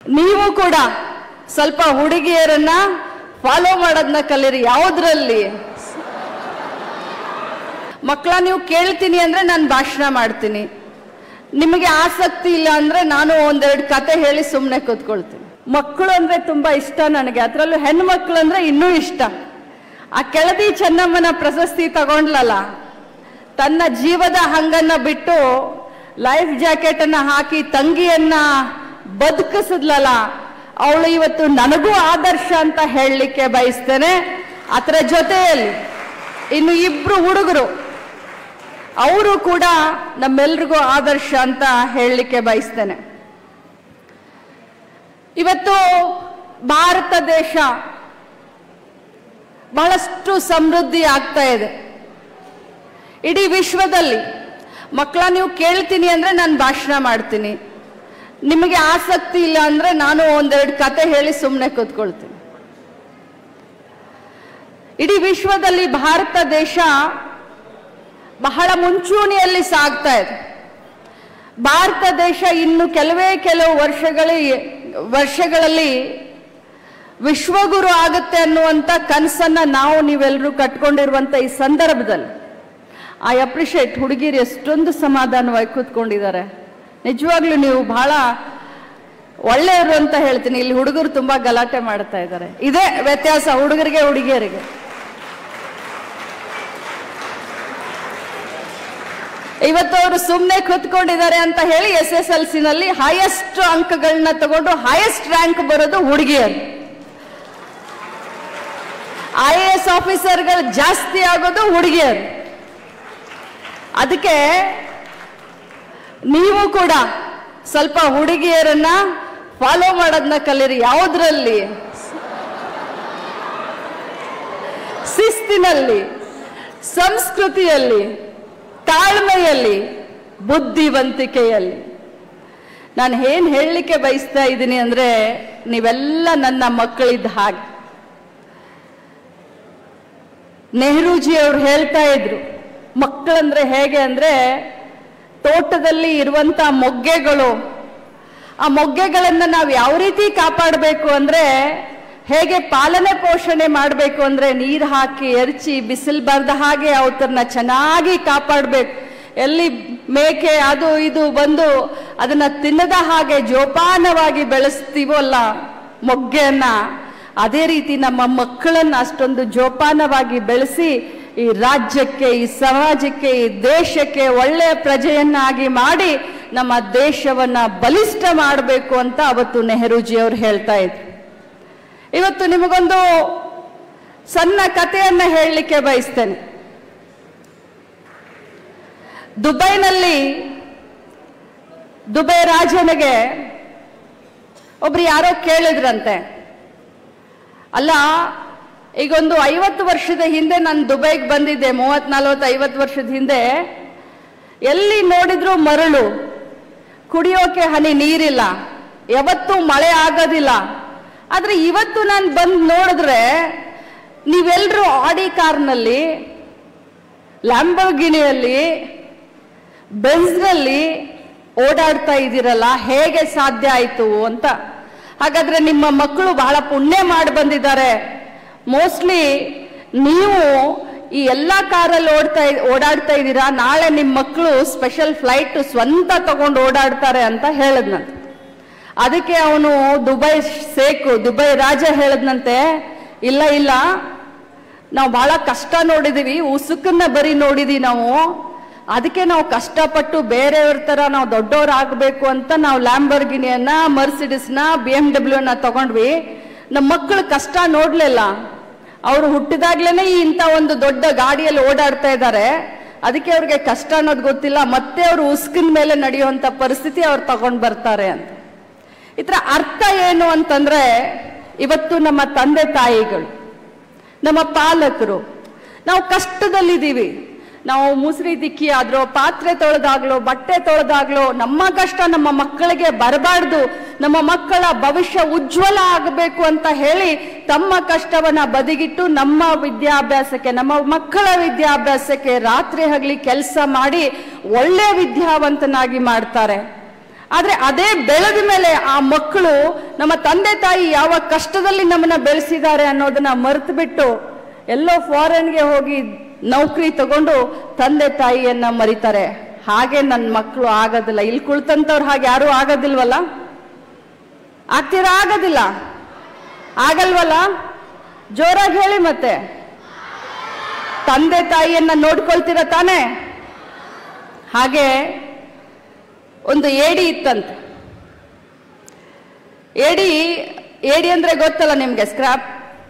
ನೀವು ಕೂಡ ಸ್ವಲ್ಪ ಹುಡುಗಿಯರನ್ನ ಫಾಲೋ ಮಾಡೋದನ್ನ ಕಲೀರಿ ಯಾವುದ್ರಲ್ಲಿ ಮಕ್ಕಳ ನೀವು ಕೇಳ್ತೀನಿ ಅಂದ್ರೆ ನಾನು ಭಾಷಣ ಮಾಡ್ತೀನಿ ನಿಮಗೆ ಆಸಕ್ತಿ ಇಲ್ಲ ಅಂದ್ರೆ ನಾನು ಒಂದೆರಡು ಕತೆ ಹೇಳಿ ಸುಮ್ಮನೆ ಕೂತ್ಕೊಳ್ತೀನಿ ಮಕ್ಕಳು ಅಂದ್ರೆ ತುಂಬಾ ಇಷ್ಟ ನನಗೆ ಅದರಲ್ಲೂ ಹೆಣ್ಮಕ್ಳು ಅಂದ್ರೆ ಇನ್ನೂ ಇಷ್ಟ ಆ ಕೆಳದಿ ಚೆನ್ನಮ್ಮನ ಪ್ರಶಸ್ತಿ ತಗೊಂಡ್ಲಲ್ಲ ತನ್ನ ಜೀವದ ಹಂಗನ್ನ ಬಿಟ್ಟು ಲೈಫ್ ಜಾಕೆಟ್ ಅನ್ನ ಹಾಕಿ ತಂಗಿಯನ್ನ ಬದುಕಿಸಿದ್ಲಲ್ಲ ಅವಳು ಇವತ್ತು ನನಗೂ ಆದರ್ಶ ಅಂತ ಹೇಳಲಿಕ್ಕೆ ಬಯಸ್ತೇನೆ ಅದರ ಜೊತೆಯಲ್ಲಿ ಇನ್ನು ಇಬ್ರು ಹುಡುಗರು ಅವರು ಕೂಡ ನಮ್ಮೆಲ್ರಿಗೂ ಆದರ್ಶ ಅಂತ ಹೇಳಲಿಕ್ಕೆ ಬಯಸ್ತೇನೆ ಇವತ್ತು ಭಾರತ ದೇಶ ಬಹಳಷ್ಟು ಸಮೃದ್ಧಿ ಆಗ್ತಾ ಇದೆ ಇಡೀ ವಿಶ್ವದಲ್ಲಿ ಮಕ್ಕಳ ನೀವು ಕೇಳ್ತೀನಿ ಅಂದ್ರೆ ನಾನು ಭಾಷಣ ಮಾಡ್ತೀನಿ ನಿಮಗೆ ಆಸಕ್ತಿ ಇಲ್ಲ ಅಂದ್ರೆ ನಾನು ಒಂದೆರಡು ಕತೆ ಹೇಳಿ ಸುಮ್ಮನೆ ಕೂತ್ಕೊಳ್ತೀನಿ ಇಡೀ ವಿಶ್ವದಲ್ಲಿ ಭಾರತ ದೇಶ ಬಹಳ ಮುಂಚೂಣಿಯಲ್ಲಿ ಸಾಗ್ತಾ ಇದೆ ಭಾರತ ದೇಶ ಇನ್ನು ಕೆಲವೇ ಕೆಲವು ವರ್ಷಗಳಿ ವರ್ಷಗಳಲ್ಲಿ ವಿಶ್ವಗುರು ಆಗುತ್ತೆ ಅನ್ನುವಂಥ ಕನಸನ್ನ ನಾವು ನೀವೆಲ್ಲರೂ ಕಟ್ಕೊಂಡಿರುವಂಥ ಈ ಸಂದರ್ಭದಲ್ಲಿ ಐ ಅಪ್ರಿಷಿಯೇಟ್ ಹುಡುಗಿರು ಎಷ್ಟೊಂದು ಸಮಾಧಾನವಾಗಿ ಕೂತ್ಕೊಂಡಿದ್ದಾರೆ ನಿಜವಾಗ್ಲೂ ನೀವು ಬಹಳ ಒಳ್ಳೆಯವರು ಅಂತ ಹೇಳ್ತೀನಿ ಇಲ್ಲಿ ಹುಡುಗರು ತುಂಬಾ ಗಲಾಟೆ ಮಾಡ್ತಾ ಇದ್ದಾರೆ ಇದೇ ವ್ಯತ್ಯಾಸ ಹುಡುಗರಿಗೆ ಹುಡುಗಿಯರಿಗೆ ಇವತ್ತು ಅವರು ಸುಮ್ಮನೆ ಕೂತ್ಕೊಂಡಿದ್ದಾರೆ ಅಂತ ಹೇಳಿ ಎಸ್ ಎಸ್ ಎಲ್ ಸಿ ನಲ್ಲಿ ಹೈಯೆಸ್ಟ್ ಅಂಕಗಳನ್ನ ತಗೊಂಡು ಹೈಯೆಸ್ಟ್ ರ್ಯಾಂಕ್ ಬರೋದು ಹುಡುಗಿಯರು ಐ ಎ ಎಸ್ ಆಫೀಸರ್ಗಳು ಜಾಸ್ತಿ ಆಗೋದು ಹುಡುಗಿಯರು ಅದಕ್ಕೆ ನೀವು ಕೂಡ ಸ್ವಲ್ಪ ಹುಡುಗಿಯರನ್ನ ಫಾಲೋ ಮಾಡೋದನ್ನ ಕಲೀರಿ ಯಾವುದ್ರಲ್ಲಿ ಶಿಸ್ತಿನಲ್ಲಿ ಸಂಸ್ಕೃತಿಯಲ್ಲಿ ತಾಳ್ಮೆಯಲ್ಲಿ ಬುದ್ಧಿವಂತಿಕೆಯಲ್ಲಿ ನಾನು ಏನ್ ಹೇಳಲಿಕ್ಕೆ ಬಯಸ್ತಾ ಇದ್ದೀನಿ ಅಂದ್ರೆ ನೀವೆಲ್ಲ ನನ್ನ ಮಕ್ಕಳಿದ್ದ ಹಾಗೆ ನೆಹರೂಜಿ ಅವ್ರು ಹೇಳ್ತಾ ಇದ್ರು ಮಕ್ಕಳಂದ್ರೆ ಹೇಗೆ ಅಂದ್ರೆ ತೋಟದಲ್ಲಿ ಇರುವಂತ ಮೊಗ್ಗೆಗಳು ಆ ಮೊಗ್ಗೆಗಳನ್ನ ನಾವು ಯಾವ ರೀತಿ ಕಾಪಾಡಬೇಕು ಅಂದ್ರೆ ಹೇಗೆ ಪಾಲನೆ ಪೋಷಣೆ ಮಾಡಬೇಕು ಅಂದ್ರೆ ನೀರು ಹಾಕಿ ಎರಚಿ ಬಿಸಿಲು ಬರದ ಹಾಗೆ ಅವತರನ್ನ ಚೆನ್ನಾಗಿ ಕಾಪಾಡಬೇಕು ಎಲ್ಲಿ ಮೇಕೆ ಅದು ಇದು ಬಂದು ಅದನ್ನ ತಿನ್ನದ ಹಾಗೆ ಜೋಪಾನವಾಗಿ ಬೆಳೆಸ್ತೀವೋ ಅಲ್ಲ ಮೊಗ್ಗೆಯನ್ನ ಅದೇ ರೀತಿ ನಮ್ಮ ಮಕ್ಕಳನ್ನ ಅಷ್ಟೊಂದು ಜೋಪಾನವಾಗಿ ಬೆಳೆಸಿ ಈ ರಾಜ್ಯಕ್ಕೆ ಈ ಸಮಾಜಕ್ಕೆ ಈ ದೇಶಕ್ಕೆ ಒಳ್ಳೆಯ ಪ್ರಜೆಯನ್ನಾಗಿ ಮಾಡಿ ನಮ್ಮ ದೇಶವನ್ನ ಬಲಿಷ್ಠ ಮಾಡಬೇಕು ಅಂತ ಅವತ್ತು ನೆಹರೂಜಿ ಅವರು ಹೇಳ್ತಾ ಇದ್ರು ಇವತ್ತು ನಿಮಗೊಂದು ಸಣ್ಣ ಕಥೆಯನ್ನ ಹೇಳಲಿಕ್ಕೆ ಬಯಸ್ತೇನೆ ದುಬೈನಲ್ಲಿ ದುಬೈ ರಾಜನಿಗೆ ಒಬ್ರು ಯಾರೋ ಕೇಳಿದ್ರಂತೆ ಅಲ್ಲ ಈಗೊಂದು ಐವತ್ತು ವರ್ಷದ ಹಿಂದೆ ನಾನು ದುಬೈಗೆ ಬಂದಿದ್ದೆ ಮೂವತ್ ನಲ್ವತ್ತು ಐವತ್ತು ವರ್ಷದ ಹಿಂದೆ ಎಲ್ಲಿ ನೋಡಿದ್ರು ಮರಳು ಕುಡಿಯೋಕೆ ಹನಿ ನೀರಿಲ್ಲ ಯಾವತ್ತೂ ಮಳೆ ಆಗೋದಿಲ್ಲ ಆದ್ರೆ ಇವತ್ತು ನಾನು ಬಂದು ನೋಡಿದ್ರೆ ನೀವೆಲ್ಲರೂ ಆಡಿ ಕಾರ್ನಲ್ಲಿ ಲ್ಯಾಂಬೋಗಿನಿಯಲ್ಲಿ ಬೆನ್ಸ್ನಲ್ಲಿ ಓಡಾಡ್ತಾ ಇದ್ದೀರಲ್ಲ ಹೇಗೆ ಸಾಧ್ಯ ಆಯ್ತು ಅಂತ ಹಾಗಾದ್ರೆ ನಿಮ್ಮ ಮಕ್ಕಳು ಬಹಳ ಪುಣ್ಯ ಮಾಡಿ ಬಂದಿದ್ದಾರೆ ಮೋಸ್ಟ್ಲಿ ನೀವು ಈ ಎಲ್ಲ ಕಾರಲ್ಲಿ ಓಡ್ತಾ ಓಡಾಡ್ತಾ ಇದ್ದೀರಾ ನಾಳೆ ನಿಮ್ಮ ಮಕ್ಕಳು ಸ್ಪೆಷಲ್ ಫ್ಲೈಟ್ ಸ್ವಂತ ತಗೊಂಡು ಓಡಾಡ್ತಾರೆ ಅಂತ ಹೇಳದ್ನಂತೆ ಅದಕ್ಕೆ ಅವನು ದುಬೈ ಸೇಕು ದುಬೈ ರಾಜ ಹೇಳದ್ನಂತೆ ಇಲ್ಲ ಇಲ್ಲ ನಾವು ಬಹಳ ಕಷ್ಟ ನೋಡಿದೀವಿ ಉಸುಕನ್ನ ಬರೀ ನೋಡಿದೀವಿ ನಾವು ಅದಕ್ಕೆ ನಾವು ಕಷ್ಟಪಟ್ಟು ಬೇರೆಯವ್ರ ತರ ನಾವು ದೊಡ್ಡವ್ರು ಆಗ್ಬೇಕು ಅಂತ ನಾವು ಲ್ಯಾಂಬರ್ಗಿನಿಯನ್ನ ಮರ್ಸಿಡಿಸ್ನ ಬಿ ಎಂ ಡಬ್ಲ್ಯೂನ ತಗೊಂಡ್ವಿ ನಮ್ಮ ಮಕ್ಕಳು ಕಷ್ಟ ನೋಡ್ಲಿಲ್ಲ ಅವರು ಹುಟ್ಟಿದಾಗ್ಲೇನೆ ಇಂಥ ಒಂದು ದೊಡ್ಡ ಗಾಡಿಯಲ್ಲಿ ಓಡಾಡ್ತಾ ಇದ್ದಾರೆ ಅದಕ್ಕೆ ಅವ್ರಿಗೆ ಕಷ್ಟ ಅನ್ನೋದು ಗೊತ್ತಿಲ್ಲ ಮತ್ತೆ ಅವರು ಉಸ್ಕಿನ ಮೇಲೆ ನಡೆಯುವಂತ ಪರಿಸ್ಥಿತಿ ಅವ್ರು ತಗೊಂಡ್ ಬರ್ತಾರೆ ಅಂತ ಇದರ ಅರ್ಥ ಏನು ಅಂತಂದ್ರೆ ಇವತ್ತು ನಮ್ಮ ತಂದೆ ತಾಯಿಗಳು ನಮ್ಮ ಪಾಲಕರು ನಾವು ಕಷ್ಟದಲ್ಲಿದ್ದೀವಿ ನಾವು ಮುಸ್ರಿ ದಿಕ್ಕಿ ಆದ್ರೋ ಪಾತ್ರೆ ತೊಳೆದಾಗ್ಲೋ ಬಟ್ಟೆ ತೊಳೆದಾಗ್ಲೋ ನಮ್ಮ ಕಷ್ಟ ನಮ್ಮ ಮಕ್ಕಳಿಗೆ ಬರಬಾರ್ದು ನಮ್ಮ ಮಕ್ಕಳ ಭವಿಷ್ಯ ಉಜ್ವಲ ಆಗಬೇಕು ಅಂತ ಹೇಳಿ ತಮ್ಮ ಕಷ್ಟವನ್ನ ಬದಿಗಿಟ್ಟು ನಮ್ಮ ವಿದ್ಯಾಭ್ಯಾಸಕ್ಕೆ ನಮ್ಮ ಮಕ್ಕಳ ವಿದ್ಯಾಭ್ಯಾಸಕ್ಕೆ ರಾತ್ರಿ ಹಗಲಿ ಕೆಲಸ ಮಾಡಿ ಒಳ್ಳೆ ವಿದ್ಯಾವಂತನಾಗಿ ಮಾಡ್ತಾರೆ ಆದ್ರೆ ಅದೇ ಬೆಳೆದ ಮೇಲೆ ಆ ಮಕ್ಕಳು ನಮ್ಮ ತಂದೆ ತಾಯಿ ಯಾವ ಕಷ್ಟದಲ್ಲಿ ನಮ್ಮನ್ನ ಬೆಳೆಸಿದ್ದಾರೆ ಅನ್ನೋದನ್ನ ಮರೆತು ಬಿಟ್ಟು ಎಲ್ಲೋ ಫಾರಿನ್ಗೆ ಹೋಗಿ ನೌಕರಿ ತಗೊಂಡು ತಂದೆ ತಾಯಿಯನ್ನ ಮರಿತಾರೆ ಹಾಗೆ ನನ್ನ ಮಕ್ಕಳು ಆಗೋದಿಲ್ಲ ಇಲ್ಲಿ ಕುಳಿತಂತವ್ರು ಹಾಗೆ ಯಾರು ಆಗೋದಿಲ್ವಲ್ಲ ಆಗ್ತೀರಾ ಆಗೋದಿಲ್ಲ ಆಗಲ್ವಲ್ಲ ಜೋರಾಗಿ ಹೇಳಿ ಮತ್ತೆ ತಂದೆ ತಾಯಿಯನ್ನ ನೋಡ್ಕೊಳ್ತೀರ ತಾನೇ ಹಾಗೆ ಒಂದು ಏಡಿ ಇತ್ತಂತೆ ಏಡಿ ಏಡಿ ಅಂದ್ರೆ ಗೊತ್ತಲ್ಲ ನಿಮ್ಗೆ ಸ್ಕ್ರಾಪ್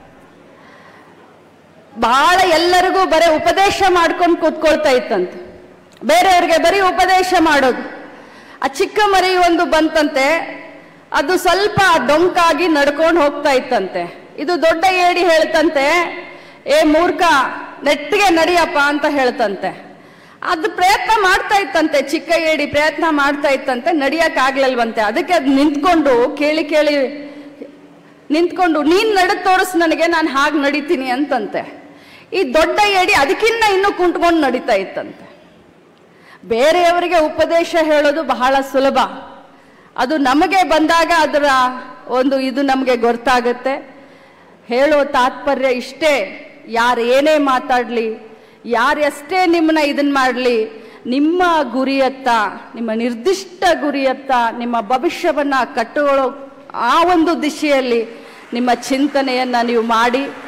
ಬಹಳ ಎಲ್ಲರಿಗೂ ಬರೀ ಉಪದೇಶ ಮಾಡ್ಕೊಂಡು ಕೂತ್ಕೊಳ್ತಾ ಇತ್ತಂತೆ ಬೇರೆಯವ್ರಿಗೆ ಬರೀ ಉಪದೇಶ ಮಾಡೋದು ಆ ಚಿಕ್ಕ ಮರಿ ಒಂದು ಬಂತಂತೆ ಅದು ಸ್ವಲ್ಪ ಡೊಂಕಾಗಿ ನಡ್ಕೊಂಡು ಹೋಗ್ತಾ ಇತ್ತಂತೆ ಇದು ದೊಡ್ಡ ಏಡಿ ಹೇಳ್ತಂತೆ ಏ ಮೂರ್ಖ ನೆಟ್ಟಿಗೆ ನಡಿಯಪ್ಪ ಅಂತ ಹೇಳ್ತಂತೆ ಅದು ಪ್ರಯತ್ನ ಮಾಡ್ತಾ ಇತ್ತಂತೆ ಚಿಕ್ಕ ಏಡಿ ಪ್ರಯತ್ನ ಮಾಡ್ತಾ ಇತ್ತಂತೆ ನಡಿಯಕ್ ಆಗ್ಲಿಲ್ವಂತೆ ಅದಕ್ಕೆ ಅದು ನಿಂತ್ಕೊಂಡು ಕೇಳಿ ಕೇಳಿ ನಿಂತ್ಕೊಂಡು ನೀನ್ ನಡೆ ತೋರಿಸ್ ನನಗೆ ನಾನು ಹಾಗೆ ನಡಿತೀನಿ ಅಂತಂತೆ ಈ ದೊಡ್ಡ ಏಡಿ ಅದಕ್ಕಿಂತ ಇನ್ನೂ ಕುಂಟ್ಕೊಂಡು ನಡೀತಾ ಇತ್ತಂತೆ ಬೇರೆಯವರಿಗೆ ಉಪದೇಶ ಹೇಳೋದು ಬಹಳ ಸುಲಭ ಅದು ನಮಗೆ ಬಂದಾಗ ಅದರ ಒಂದು ಇದು ನಮಗೆ ಗೊತ್ತಾಗುತ್ತೆ ಹೇಳೋ ತಾತ್ಪರ್ಯ ಇಷ್ಟೇ ಯಾರು ಏನೇ ಮಾತಾಡ್ಲಿ ಯಾರು ಎಷ್ಟೇ ನಿಮ್ಮನ್ನ ಇದನ್ನ ಮಾಡಲಿ ನಿಮ್ಮ ಗುರಿಯತ್ತ ನಿಮ್ಮ ನಿರ್ದಿಷ್ಟ ಗುರಿಯತ್ತ ನಿಮ್ಮ ಭವಿಷ್ಯವನ್ನ ಕಟ್ಟುಕೊಳ್ಳೋ ಆ ಒಂದು ದಿಶೆಯಲ್ಲಿ ನಿಮ್ಮ ಚಿಂತನೆಯನ್ನ ನೀವು ಮಾಡಿ